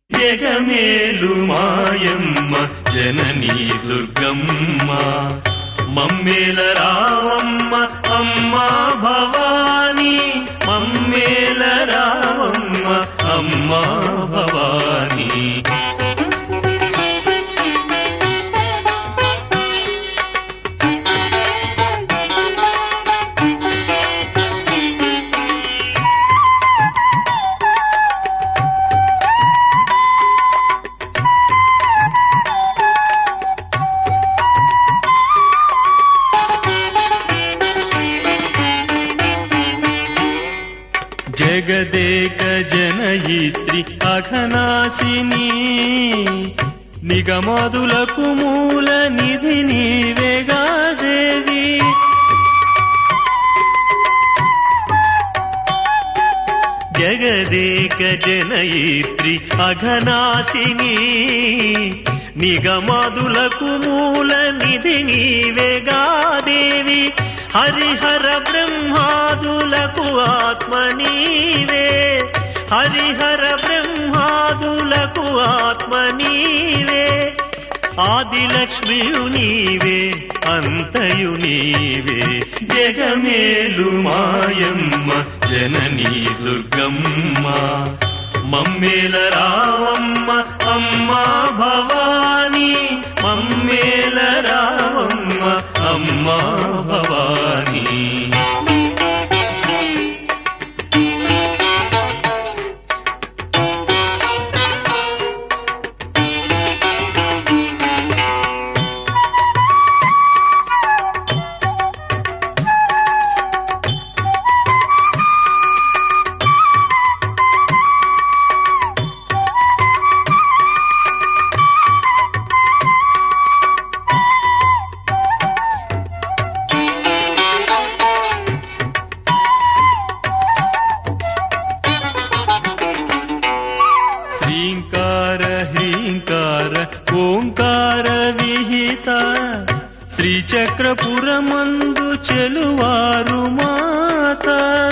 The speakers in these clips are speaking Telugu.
జగమేలు మాయమ్మ జననీ దుర్గమ్మ మమ్మేల రావమ్మ అమ్మా భవానీ మమ్మేల రావమ్మ అమ్మా భవానీ జగదేక జనయిత్రి అఘనాశిని నిగమదులకు మూల నిధి నీవేగా దేవి జగదేక జనయిత్రి అఘనాశిని నిగమదులకు మూల నిధి నీవేగా దేవి హరిహర బ్రహ్మాదులకు ఆత్మ నీవే హరిహర బ్రహ్మాదులకు ఆత్మ నీవే ఆదిలక్ష్మియు నీవే అంతయు నీవే జగమేలు మాయమ్మ జననీ దుర్గమ్మ మమ్మేల రావమ్మ అమ్మా భవానీ మమ్మేల రావమ్మ అమ్మా భవానీ శ్రీంకార హ్రీంకార ఓంకార విహిత శ్రీచక్రపురమందు చెలువారు మాత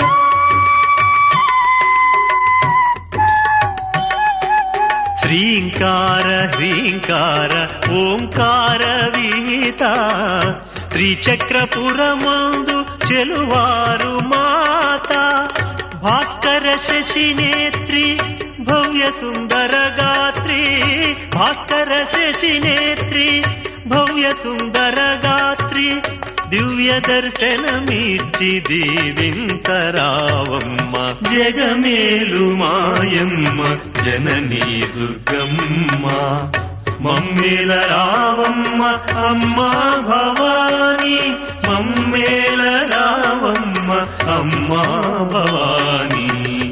శ్రీంకార హ్రీంకార ఓంకార విహిత శ్రీచక్రపురమందు చెలువారు మాత భాస్కర శశినేత్రి భవ్య సుందర గాత్రి భాస్కర శశినేత్రి భవ్య సుందర గాత్రి దివ్య దర్శనమిచ్చి దీవింతరావమ్మ జగమేలు మాయమ్మ జననీ దుర్గమ్మ మమ్మేల రావమ్మ అమ్మా భవానీ మమ్మేల రావమ్మ అమ్మా భవానీ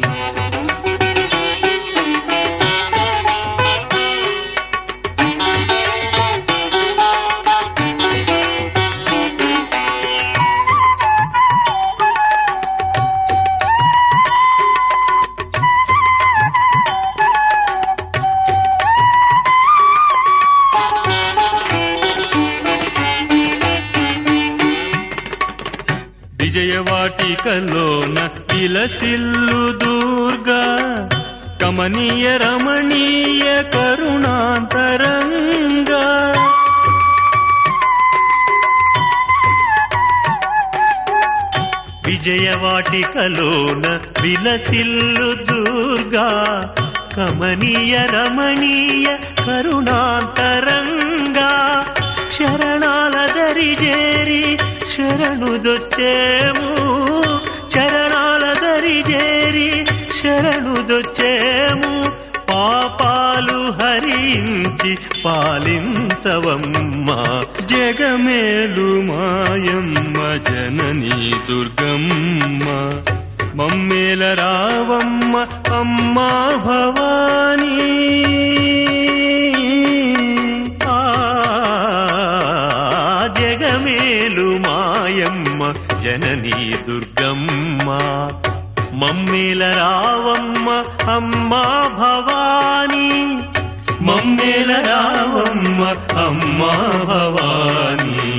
విజయవాటికలోన విలసిల్లు దుర్గా కమనీయ రమణీయ కరుణాంతరంగా విజయవాటికలోన విలసిల్లు దుర్గా కమనీయ రమణీయ కరుణాంతరంగా శరణాల దరిజేరి శరణుదొచ్చేము చరణాల దరిజేరి శరణుదొచ్చేము పాపాలు హరించి పాలించవమ్మ జగమేలు మాయమ్మ జననీ దుర్గమ్మ మమ్మేల రావమ్మ అమ్మా భవానీ ఆ జగమేలు మాయమ్మ జననీ దుర్గమ్మ మమ్మేల రావమ్మ అమ్మా భవానీ మమ్మేల రావమ్మ అమ్మా భవానీ